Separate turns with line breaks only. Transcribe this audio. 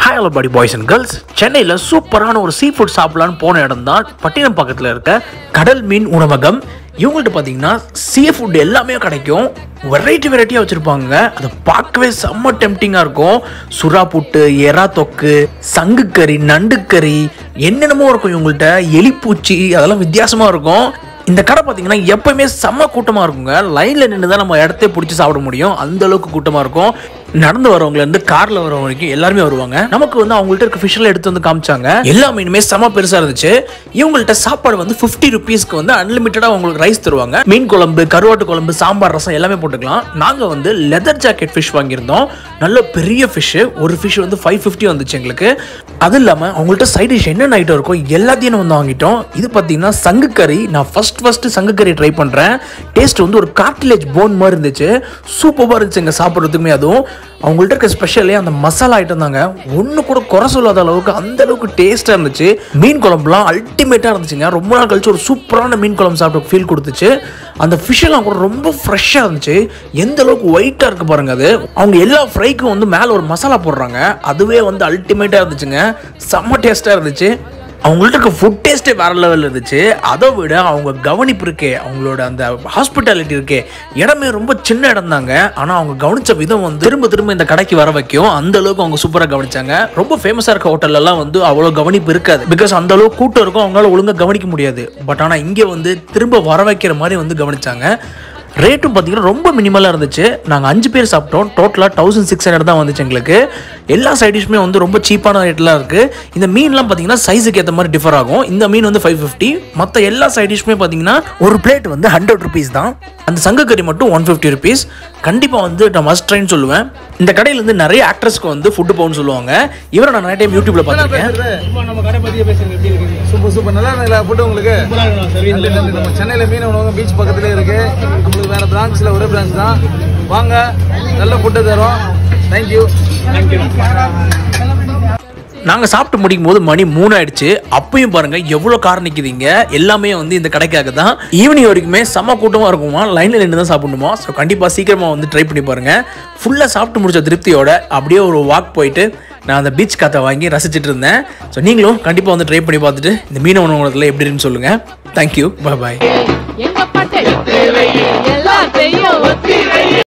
Hi hello buddy boys and girls சென்னையில் சூப்பரான ஒரு சீ ஃபுட் சாப்பிடலான்னு போன இடம் தான் பட்டினம் பக்கத்தில் இருக்க கடல் மீன் உணவகம் இவங்கள்ட்ட பார்த்தீங்கன்னா சீ ஃபுட் எல்லாமே கிடைக்கும் வெரைட்டி வெரைட்டியாக வச்சுருப்பாங்க அதை பார்க்கவே செம்ம டெம்டிங்காக இருக்கும் சுறா புட்டு எறா தொக்கு சங்கு கறி நண்டு கறி என்னென்னமோ இருக்கும் இவங்கள்ட்ட எலிப்பூச்சி அதெல்லாம் வித்தியாசமாக இருக்கும் இந்த கடை பார்த்தீங்கன்னா எப்பவுமே செம்ம கூட்டமாக இருக்குங்க லைனில் நின்று தான் நம்ம இடத்தையே பிடிச்சி சாப்பிட முடியும் அந்த அளவுக்கு கூட்டமாக இருக்கும் நடந்து வரவங்கல இருந்து கார்ல வரவங்க வரைக்கும் எல்லாருமே வருவாங்க நமக்கு வந்து அவங்கள்ட்ட இருக்க ஃபிஷ்ல எடுத்து வந்து காமிச்சாங்க எல்லா மீனுமே செம பெருசா இருந்துச்சு இவங்கள்ட்ட சாப்பாடு வந்து ஃபிஃப்டி ருபீஸ்க்கு வந்து அன்லிமிட்டடா உங்களுக்கு ரைஸ் தருவாங்க மீன் குழம்பு கருவாட்டு குழம்பு சாம்பார் ரசம் எல்லாமே போட்டுக்கலாம் நாங்க வந்து லெதர் ஜாக்கெட் ஃபிஷ் வாங்கியிருந்தோம் நல்ல பெரிய ஃபிஷ் ஒரு ஃபிஷ் வந்து ஃபைவ் ஃபிஃப்டி வந்துச்சு எங்களுக்கு அது இல்லாம அவங்கள்ட்ட சைட் டிஷ் என்னென்ன ஐட்டம் இருக்கோ எல்லாத்தையும் நம்ம வந்து வாங்கிட்டோம் இது பார்த்தீங்கன்னா சங்கு கறி நான் ஃபர்ஸ்ட் ஃபர்ஸ்ட் சங்கு கறி ட்ரை பண்றேன் டேஸ்ட் வந்து ஒரு கார்டிலேஜ் போன் மாதிரி இருந்துச்சு சூப்பராக இருந்துச்சுங்க சாப்பிட்றதுக்குமே அதுவும் அவங்கள்ட்ட இருக்க ஸ்பெஷலே அந்த மசாலா ஐட்டம் தாங்க ஒன்று கூட குறை சொல்லாத அளவுக்கு அந்த அளவுக்கு டேஸ்ட்டாக இருந்துச்சு மீன் குழம்புலாம் அல்டிமேட்டாக இருந்துச்சுங்க ரொம்ப நாள் கழிச்சு ஒரு சூப்பரான மீன் குழம்பு சாப்பிட்ட ஃபீல் கொடுத்துச்சு அந்த fish எல்லாம் கூட ரொம்ப ஃப்ரெஷ்ஷாக இருந்துச்சு எந்த அளவுக்கு ஒயிட்டாக இருக்கு பாருங்க அது அவங்க எல்லா ஃப்ரைக்கும் வந்து மேலே ஒரு மசாலா போடுறாங்க அதுவே வந்து அல்டிமேட்டாக இருந்துச்சுங்க செம்ம டேஸ்ட்டாக இருந்துச்சு அவங்கள்ட்ட இருக்க ஃபுட் டேஸ்ட்டே வேற லெவலில் இருந்துச்சு அதை விட அவங்க கவனிப்பு இருக்கே அவங்களோட அந்த ஹாஸ்பிட்டாலிட்டி இருக்கே இடமே ரொம்ப சின்ன இடம் தாங்க ஆனால் அவங்க கவனிச்ச விதம் வந்து திரும்ப திரும்ப இந்த கடைக்கு வர வைக்கும் அந்த அளவுக்கு அவங்க சூப்பராக கவனிச்சாங்க ரொம்ப ஃபேமஸாக இருக்க ஹோட்டல்லாம் வந்து அவ்வளோ கவனிப்பு இருக்காது பிகாஸ் அந்த அளவுக்கு கூட்டம் இருக்கும் அவங்களால ஒழுங்காக கவனிக்க முடியாது பட் ஆனால் இங்கே வந்து திரும்ப வர வைக்கிற மாதிரி வந்து கவனிச்சாங்க ரேட்டும் பார்த்தீங்கன்னா ரொம்ப மினிமலாக இருந்துச்சு நாங்கள் அஞ்சு பேர் சாப்பிட்டோம் டோட்டலாக தௌசண்ட் சிக்ஸ் ஹண்ட்ரட் தான் வந்துச்சு எங்களுக்கு எல்லா சைடிஷுமே வந்து ரொம்ப சீப்பான ரேட்லாம் இருக்குது இந்த மீன்லாம் பார்த்தீங்கன்னா சைஸுக்கு ஏற்ற மாதிரி டிஃபர் ஆகும் இந்த மீன் வந்து ஃபைவ் ஃபிஃப்டி மற்ற எல்லா சைடிஷுமே பார்த்தீங்கன்னா ஒரு பிளேட் வந்து ஹண்ட்ரட் ருபீஸ் தான் அந்த சங்கு கறி மட்டும் ஒன் ஃபிஃப்டி ருபீஸ் கண்டிப்பாக வந்து நான் மஸ்ட் ட்ரைன்னு சொல்லுவேன் இந்த கடையில் வந்து நிறைய ஆக்ட்ரஸ்க்கு வந்து ஃபுட்டு போகணும்னு சொல்லுவாங்க இவரை நான் நிறைய டைம் யூடியூப்ல பார்த்துருக்கேன்
சும்மா நம்ம கடை பத்தியே பேசுங்க எப்படி இருக்கீங்க
சூப்பர் சூப்பர் நல்லா இருக்குங்களா ஃபுட்டு உங்களுக்கு
சூப்பரா இருக்கணும் சர்வீஸ்
நல்லது, நல்லது. நம்ம சென்னையில மீன் உணவகம் பீச் பக்கத்துல இருக்கு நம்மளுக்கு வேற பிரான்ச்ல ஒரே பிரான்ச் தான் வாங்க நல்ல ஃபுட்டு தரோம் தேங்க்யூ
தேங்க்யூ
நாங்கள் சாப்பிட்டு முடிக்கும் போது மணி மூணு ஆயிடுச்சு அப்பயும் பாருங்க எவ்வளோ கார் நிற்குதுங்க எல்லாமே வந்து இந்த கடைக்காக தான் ஈவினிங் வரைக்குமே செம்ம கூட்டமாக இருக்குமா லைனில் நின்று தான் சாப்பிடணுமா ஸோ கண்டிப்பாக சீக்கிரமாக வந்து ட்ரை பண்ணி பாருங்க ஃபுல்லாக சாப்பிட்டு முடிச்ச திருப்தியோட அப்படியே ஒரு வாக் போயிட்டு நான் அந்த பீச் காற்றை வாங்கி ரசிச்சிட்டு இருந்தேன் ஸோ நீங்களும் கண்டிப்பாக வந்து ட்ரை பண்ணி பார்த்துட்டு இந்த மீன உணவகத்தில் எப்படி இருக்குன்னு சொல்லுங்கள் தேங்க்யூ பாய் பாய்
எங்க பாட்டு எல்லாத்தையும் ஒத்தி வை